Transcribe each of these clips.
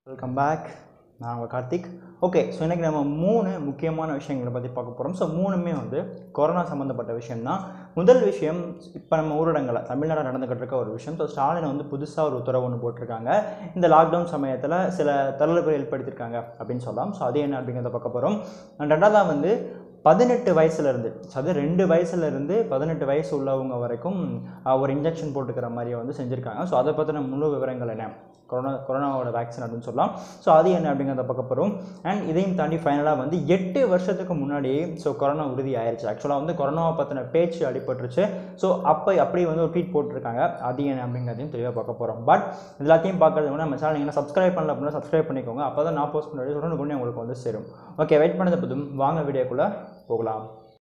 welcome back நான் உங்கள் Karthik okay so இன்றைக்கி நம்ம மூணு முக்கியமான விஷயங்களை பற்றி பார்க்க போகிறோம் ஸோ மூணுமே வந்து கொரோனா சம்மந்தப்பட்ட விஷயம் தான் முதல் விஷயம் இப்போ நம்ம ஊரடங்கில் தமிழ்நாடு நடந்துக்கிட்டு இருக்க ஒரு விஷயம் ஸோ ஸ்டாலின் வந்து புதுசாக ஒரு உத்தரவு ஒன்று போட்டிருக்காங்க இந்த லாக்டவுன் சமயத்தில் சில தளர்வுகள் ஏற்படுத்தியிருக்காங்க அப்படின்னு சொல்லலாம் ஸோ அது என்ன அப்படிங்கிறத பார்க்க போகிறோம் ரெண்டாவதாக வந்து பதினெட்டு வயசுலேருந்து அது ரெண்டு வயசுலேருந்து பதினெட்டு வயசு உள்ளவங்க வரைக்கும் ஆஹ், ஒரு இன்ஜெக்ஷன் போட்டுக்கிற மாதிரியே வந்து செஞ்சுருக்காங்க ஸோ அதை பற்றின முழு விவரங்கள் என்ன கொரோனா கொரோனாவோட வேக்சின் அப்படின்னு சொல்லலாம் ஸோ அது என்ன அப்படிங்கிறத பார்க்க போகிறோம் அண்ட் இதையும் தாண்டி ஃபைனலாக வந்து எட்டு வருஷத்துக்கு முன்னாடியே ஸோ கொரோனா உறுதி ஆயிருச்சு ஆக்சுவலாக வந்து கொரோனாவை பற்றின பேச்சு அடிபட்டுருச்சு ஸோ அப்போ அப்படியே வந்து ஒரு ட்வீட் போட்டிருக்காங்க அது என்ன அப்படிங்கிறதையும் தெளிவாக பார்க்க போகிறோம் பட் எல்லாத்தையும் பார்க்கறது வந்து நம்ம சேனல் நீங்கள் சப்ஸ்கிரைப் பண்ணல அப்படின்னா சப்ஸ்கிரைப் பண்ணிக்கோங்க அப்போ தான் நான் போஸ்ட் பண்ணி உடனே உடனே உங்களுக்கு வந்து சேரும் ஓகே வெயிட் பண்ணது பற்றும் வாங்க வீடியோக்குள்ளே போகலாம்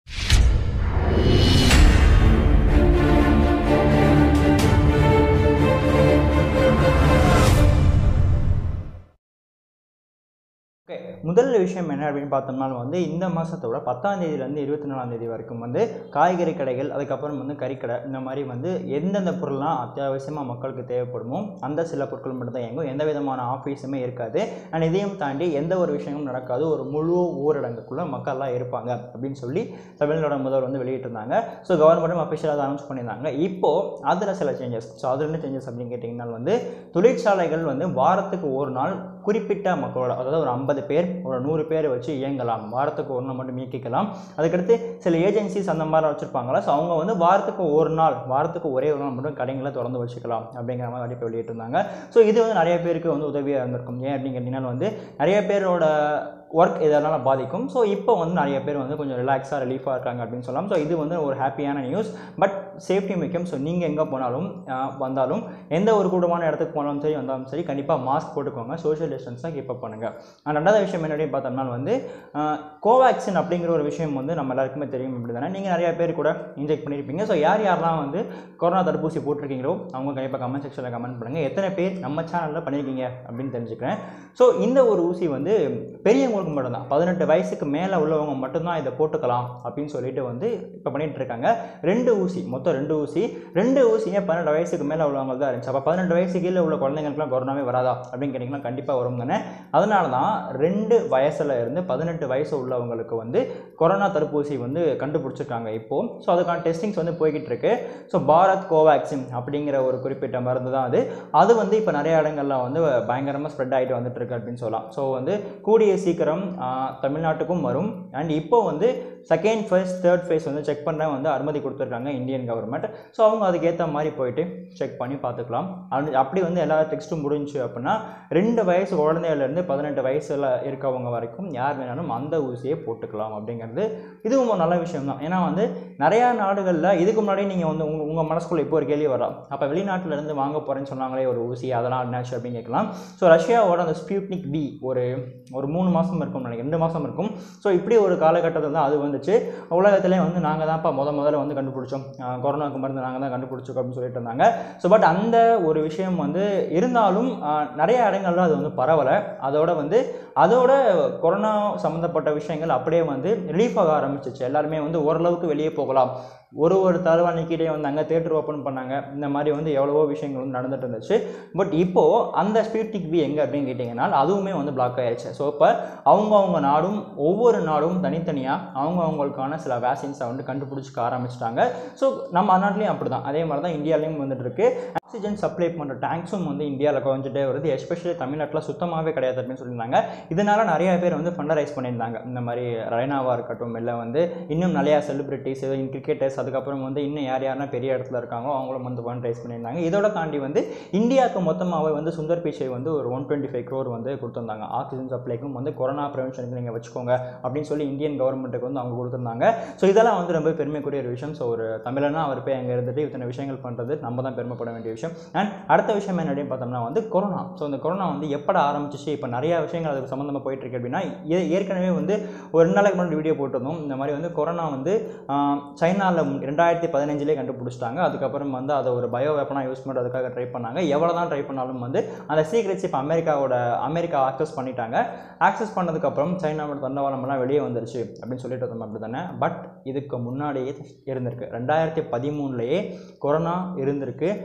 ஓகே முதல் விஷயம் என்ன அப்படின்னு பார்த்தோம்னா வந்து இந்த மாதத்தோட பத்தாம் தேதியிலேருந்து இருபத்தி நாலாம் தேதி வரைக்கும் வந்து காய்கறி கடைகள் அதுக்கப்புறம் வந்து கறிக்கடை இந்த மாதிரி வந்து எந்தெந்த பொருள்லாம் அத்தியாவசியமாக மக்களுக்கு தேவைப்படுமோ அந்த சில பொருட்கள் மட்டும் தான் இயங்கும் எந்த விதமான ஆஃபீஸுமே இருக்காது அண்ட் இதையும் தாண்டி எந்த ஒரு விஷயமும் நடக்காது ஒரு முழு ஊரடங்குக்குள்ளே மக்கள்லாம் இருப்பாங்க அப்படின்னு சொல்லி தமிழ்நாடு முதல்வர் வந்து வெளியிட்டிருந்தாங்க ஸோ கவர்மெண்ட்டும் அஃபிஷியலாக அனௌன்ஸ் பண்ணியிருந்தாங்க இப்போது அதில் சில சேஞ்சஸ் ஸோ அதில் என்ன சேஞ்சஸ் அப்படின்னு கேட்டிங்கன்னா வந்து தொழிற்சாலைகள் வந்து வாரத்துக்கு ஒரு நாள் குறிப்பிட்ட மக்களோட அதாவது ஒரு ஐம்பது பேர் ஒரு நூறு பேர் வச்சு இயங்கலாம் வாரத்துக்கு ஒரு நாள் மட்டும் இயக்கிக்கலாம் அதுக்கடுத்து சில ஏஜென்சிஸ் அந்த மாதிரி வச்சுருப்பாங்களா ஸோ அவங்க வந்து வாரத்துக்கு ஒரு நாள் வாரத்துக்கு ஒரே ஒரு நாள் மட்டும் கடைகளை திறந்து வச்சுக்கலாம் அப்படிங்கிற மாதிரி அறிவிப்பு வெளியிட்டிருந்தாங்க ஸோ இது வந்து நிறைய பேருக்கு வந்து உதவியாக இருந்திருக்கும் ஏன் அப்படின்னு கேட்டிங்கன்னா வந்து நிறைய பேரோட ஒர்க் இதனால் பாதிக்கும் ஸோ இப்போ வந்து நிறைய பேர் வந்து கொஞ்சம் ரிலாக்ஸாக ரிலீஃபாக இருக்காங்க அப்படின்னு சொல்லலாம் ஸோ இது வந்து ஒரு ஹாப்பியான நியூஸ் பட் சேஃப்டி முக்கியம் ஸோ நீங்கள் எங்கே போனாலும் ஆஹ், வந்தாலும் எந்த ஒரு கூடமான இடத்துக்கு போனாலும் சரி வந்தாலும் சரி கண்டிப்பாக மாஸ்க் போட்டுக்கோங்க சோஷியல் டிஸ்டன்ஸாக கீப் அப் பண்ணுங்கள் அண்ட் ரெண்டாவது விஷயம் என்னடி பார்த்தோம்னா வந்து கோவேக்சின் அப்படிங்கிற ஒரு விஷயம் வந்து நம்ம எல்லாருக்குமே தெரியும் இப்படி தானே நீங்கள் நிறைய பேர் கூட இன்ஜெக்ட் பண்ணியிருப்பீங்க ஸோ யார் யாரெல்லாம் வந்து கொரோனா தடுப்பூசி போட்டிருக்கீங்களோ அவங்க கண்டிப்பாக கமெண்ட் செக்ஷனில் கமெண்ட் பண்ணுங்கள் எத்தனை பேர் நம்ம சேனலில் பண்ணியிருக்கீங்க அப்படின்னு தெரிஞ்சுக்கிறேன் ஸோ இந்த ஒரு ஊசி வந்து பெரியவங்களுக்கு மட்டும்தான் பதினெட்டு வயசுக்கு மேலே உள்ளவங்க மட்டும்தான் இதை போட்டுக்கலாம் அப்படின்னு சொல்லிட்டு வந்து இப்போ பண்ணிட்டு இருக்காங்க ரெண்டு ஊசி மொத்தம் ரெண்டு ஊசி ரெண்டு ஊசியே பன்னெண்டு வயசுக்கு மேலே உள்ளவங்க தான் இருந்துச்சு அப்போ பதினெட்டு வயசு கீழே உள்ள குழந்தைங்களுக்குலாம் கொரோனாவே வராதா அப்படின்னு கேட்டிங்கன்னா கண்டிப்பாக வரும் தானே அதனால தான் ரெண்டு வயசில் இருந்து பதினெட்டு வயசு உள்ளவங்களுக்கு வந்து கொரோனா தடுப்பூசி வந்து கண்டுபிடிச்சிருக்காங்க இப்போது ஸோ அதுக்கான டெஸ்டிங்ஸ் வந்து போய்கிட்டு இருக்கு ஸோ பாரத் கோவேக்சின் அப்படிங்கிற ஒரு குறிப்பிட்ட மருந்து தான் அது அது வந்து இப்போ நிறைய இடங்கள்ல வந்து பயங்கரமாக ஸ்ப்ரெட் ஆகிட்டு வந்துட்டு இருக்கு அப்படின்னு சொல்லலாம் ஸோ வந்து கூடிய சீக்கிரம் ஆஹ், தமிழ்நாட்டுக்கும் வரும் அண்ட் இப்போ வந்து செகண்ட் ஃபேஸ் தேர்ட் ஃபேஸ் வந்து செக் பண்ண வந்து அனுமதி கொடுத்துருக்காங்க இந்தியன் கவர்மெண்ட் ஸோ அவங்க அதுக்கேற்ற மாதிரி போயிட்டு செக் பண்ணி பார்த்துக்கலாம் அது அப்படி வந்து எல்லா டெஸ்ட்டும் முடிஞ்சு அப்படின்னா ரெண்டு வயசு குழந்தையிலேருந்து பதினெட்டு வயசில் இருக்கவங்க வரைக்கும் யார் வேணாலும் அந்த ஊசியை போட்டுக்கலாம் அப்படிங்கிறது இதுவும் ஒரு நல்ல விஷயம் தான் ஏன்னா வந்து நிறையா நாடுகளில் இதுக்கு முன்னாடி நீங்கள் வந்து உங்கள் உங்கள் மனசுக்குள்ள இப்போ ஒரு கேள்வி வரலாம் அப்போ வெளிநாட்டுல இருந்து வாங்க போகிறேன்னு சொன்னாங்களே ஒரு ஊசி அதெல்லாம் என்னாச்சு அப்படின்னு கேட்கலாம் ஸோ ரஷ்யாவோட அந்த ஸ்பியூட்னிக் பி ஒரு ஒரு மூணு மாதம் இருக்கும் நினைக்கிறேன் ரெண்டு மாதம் இருக்கும் ஸோ இப்படி ஒரு காலகட்டத்தில் தான் அது வந்துச்சு உலகத்திலே வந்து நாங்கள் தான்ப்பா முத முதல்ல வந்து கண்டுபிடிச்சோம் ஆஹ் கொரோனாக்கு மருந்து நாங்கள் தான் கண்டுபிடிச்சோம் அப்படின்னு சொல்லிட்டு இருந்தாங்க ஸோ பட் அந்த ஒரு விஷயம் வந்து இருந்தாலும் ஆஹ் நிறைய இடங்கள்ல அது வந்து பரவலை அதோட வந்து அதோட கொரோனா சம்மந்தப்பட்ட விஷயங்கள் அப்படியே வந்து ரிலீஃப் ஆக ஆரம்பிச்சிச்சு எல்லாருமே வந்து ஓரளவுக்கு வெளியே போகலாம் ஒரு ஒரு தலவாணிக்கிட்டே வந்து அங்கே தேட்டர் ஓப்பன் பண்ணாங்க இந்த மாதிரி வந்து எவ்வளவோ விஷயங்கள் வந்து நடந்துட்டு இருந்துச்சு பட் இப்போது அந்த ஸ்பீட்டிக் பி எங்கே அப்படின்னு கேட்டிங்கன்னா அதுவுமே வந்து பிளாக் ஆயிடுச்சு ஸோ இப்போ அவங்கவுங்க நாடும் ஒவ்வொரு நாடும் தனித்தனியாக அவங்கவுங்களுக்கான சில வேக்சின்ஸை வந்து கண்டுபிடிச்சிக்க ஆரம்பிச்சிட்டாங்க ஸோ நம்ம நாட்டிலையும் அப்படி தான் அதே மாதிரி தான் இந்தியாலையும் வந்துட்டு இருக்கு ஆக்சிஜன் சப்ளை பண்ணுற டேங்க்ஸும் வந்து இந்தியாவில் குறைஞ்சிட்டே வருது எஸ்பெஷலி தமிழ்நாட்டில் சுத்தமாகவே கிடையாது அப்படின்னு சொல்லியிருந்தாங்க இதனால் நிறைய பேர் வந்து ஃபண்டரைஸ் பண்ணியிருந்தாங்க இந்த மாதிரி ரெய்னாவாக இருக்கட்டும் இல்லை வந்து இன்னும் நிறையா செலிபிரிட்டிஸ் கிரிக்கெட்டர்ஸ் அதுக்கப்புறம் வந்து இன்னும் யார் யாருன்னா பெரிய இடத்துல இருக்காங்களோ அவங்களும் வந்து ஃபண்ட் ரைஸ் பண்ணியிருந்தாங்க இதோட தாண்டி வந்து இந்தியாவுக்கு மொத்தமாகவே வந்து சுந்தர் பிச்சை வந்து ஒரு ஒன் டுவெண்ட்டி ஃபைவ் க்ரோர் வந்து கொடுத்துருந்தாங்க ஆக்சிஜன் சப்ளைக்கும் வந்து கொரோனா ப்ரிவென்ஷனுக்கு நீங்கள் வச்சுக்கோங்க அப்படின்னு சொல்லி இந்தியன் கவர்மெண்ட்டுக்கு வந்து அவங்க கொடுத்துருந்தாங்க ஸோ இதெல்லாம் வந்து ரொம்ப பெருமைக்குரிய ஒரு விஷயம் ஸோ ஒரு தமிழனா அவர் போய் அங்கே இருந்துட்டு இத்தனை விஷயங்கள் பண்ணுறது நம்ம தான் பெருமைப்பட வேண்டிய விஷயம் அண்ட் அடுத்த விஷயம் என்ன அப்படின்னு பார்த்தோம்னா வந்து கொரோனா ஸோ இந்த கொரோனா வந்து எப்பட ஆரம்பிச்சிச்சு இப்போ நிறைய விஷயங்கள் அதுக்கு சம்மந்தமாக போயிட்டு இருக்கு அப்படின்னா ஏ- ஏற்கனவே வந்து ஒரு ரெண்டு நாளைக்கு முன்னாடி வீடியோ போட்டிருந்தோம் இந்த மாதிரி வந்து கொரோனா வந்து சைனாவில் ரெண்டாயிரத்தி பதினஞ்சிலே கண்டுபிடிச்சிட்டாங்க அதுக்கப்புறம் வந்து அதை ஒரு பயோ வெப்பனாக யூஸ் பண்ணுறதுக்காக ட்ரை பண்ணாங்க எவ்வளோ தான் ட்ரை பண்ணாலும் வந்து அந்த சீக்ரெட்ஸ் இப்போ அமெரிக்காவோட அமெரிக்கா ஆக்சஸ் பண்ணிட்டாங்க ஆக்சஸ் பண்ணதுக்கப்புறம் சைனாவோட தண்டவாளம்லாம் வெளியே வந்துருச்சு அப்படின்னு சொல்லிட்டு இருந்தோம் அப்படி தானே பட் இதுக்கு முன்னாடியே இருந்திருக்கு ரெண்டாயிரத்தி பதிமூணுலேயே கொரோனா இருந்திருக்கு அண்ட்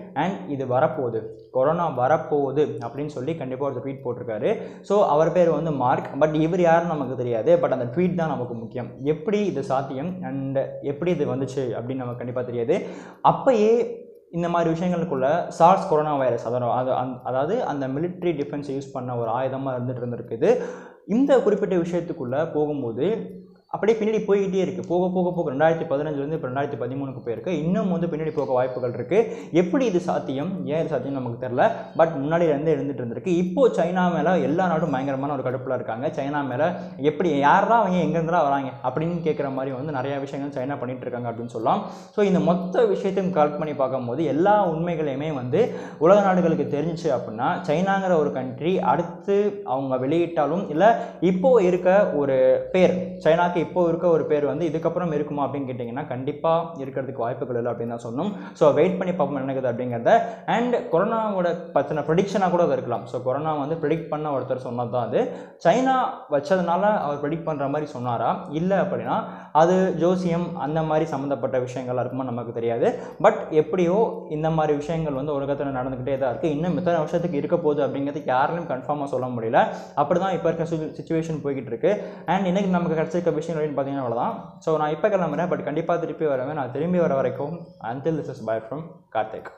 இது வரப்போகுது கொரோனா வரப்போகுது அப்படின்னு சொல்லி கண்டிப்பாக ஒரு ட்வீட் போட்டிருக்காரு ஸோ அவர் பேர் வந்து மார்க் பட் இவர் யாருன்னு நமக்கு தெரியாது பட் அந்த ட்வீட் தான் நமக்கு முக்கியம் எப்படி இது சாத்தியம் அண்ட் எப்படி இது வந்துச்சு அப்படின்னு நமக்கு கண்டிப்பாக தெரியாது அப்பயே இந்த மாதிரி விஷயங்களுக்குள்ள சார்ஸ் கொரோனா வைரஸ் அதாவது அது அந்த- அதாவது அந்த military டிஃபென்ஸ் யூஸ் பண்ண ஒரு ஆயுதமாக இருந்துட்டு இருந்திருக்குது இந்த குறிப்பிட்ட விஷயத்துக்குள்ளே போகும்போது அப்படியே பின்னாடி போய்கிட்டே இருக்குது போக போக போக ரெண்டாயிரத்தி பதினஞ்சுலேருந்து இப்போ ரெண்டாயிரத்தி பதிமூணுக்கு போயிருக்கு இன்னும் வந்து பின்னாடி போக வாய்ப்புகள் இருக்குது எப்படி இது சாத்தியம் ஏன் இது சாத்தியம் நமக்கு தெரில பட் முன்னாடியிலேருந்து இருந்துட்டு இருந்திருக்கு இப்போது சைனா மேலே எல்லா நாடும் பயங்கரமான ஒரு கடுப்பில் இருக்காங்க சைனா மேலே எப்படி யாரா அவங்க எங்கேருந்துலாம் வராங்க அப்படின்னு கேட்குற மாதிரி வந்து நிறைய விஷயங்கள் சைனா பண்ணிட்டு இருக்காங்க அப்படின்னு சொல்லலாம் ஸோ இந்த மொத்த விஷயத்தையும் கலெக்ட் பண்ணி பார்க்கும்போது எல்லா உண்மைகளையுமே வந்து உலக நாடுகளுக்கு தெரிஞ்சுச்சு அப்படின்னா சைனாங்கிற ஒரு கண்ட்ரி அடுத்து அவங்க வெளியிட்டாலும் இல்லை இப்போ இருக்க ஒரு பேர் சைனாக்கு இப்போ இருக்க ஒரு பேர் வந்து இதுக்கப்புறம் இருக்குமா அப்படின்னு கேட்டிங்கன்னா கண்டிப்பாக இருக்கிறதுக்கு வாய்ப்புகள் இல்லை அப்படின்னு தான் சொன்னோம் ஸோ வெயிட் பண்ணி பார்ப்போம் என்ன நடக்குது அப்படிங்கிறத அண்ட் கொரோனாவோட பற்றின ப்ரெடிக்ஷனாக கூட அது இருக்கலாம் ஸோ கொரோனா வந்து ப்ரெடிக்ட் பண்ண ஒருத்தர் சொன்னது தான் அது சைனா வச்சதுனால அவர் ப்ரெடிக்ட் பண்ணுற மாதிரி சொன்னாரா இல்லை அப்படின்னா அது ஜோசியம் அந்த மாதிரி சம்மந்தப்பட்ட விஷயங்களாக இருக்குமா நமக்கு தெரியாது பட் எப்படியோ இந்த மாதிரி விஷயங்கள் வந்து உலகத்தில் நடந்துக்கிட்டே தான் இருக்குது இன்னும் இத்தனை வருஷத்துக்கு இருக்க போகுது அப்படிங்கிறதுக்கு யாராலையும் கன்ஃபார்மாக சொல்ல முடியல அப்படி தான் இப்போ இருக்க சுச்சுவேஷன் போய்கிட்டு இருக்கு அண்ட் இன்னைக்கு நமக்கு கிடச்சிருக்க விஷயம் அப்படின்னு பார்த்தீங்கன்னா அவ்வளோதான் ஸோ நான் இப்போ கிளம்புறேன் பட் கண்டிப்பாக திருப்பி வருவேன் நான் திரும்பி வர வரைக்கும் until this is bye from Karthik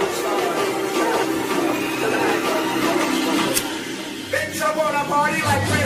Bitch, I wanna party like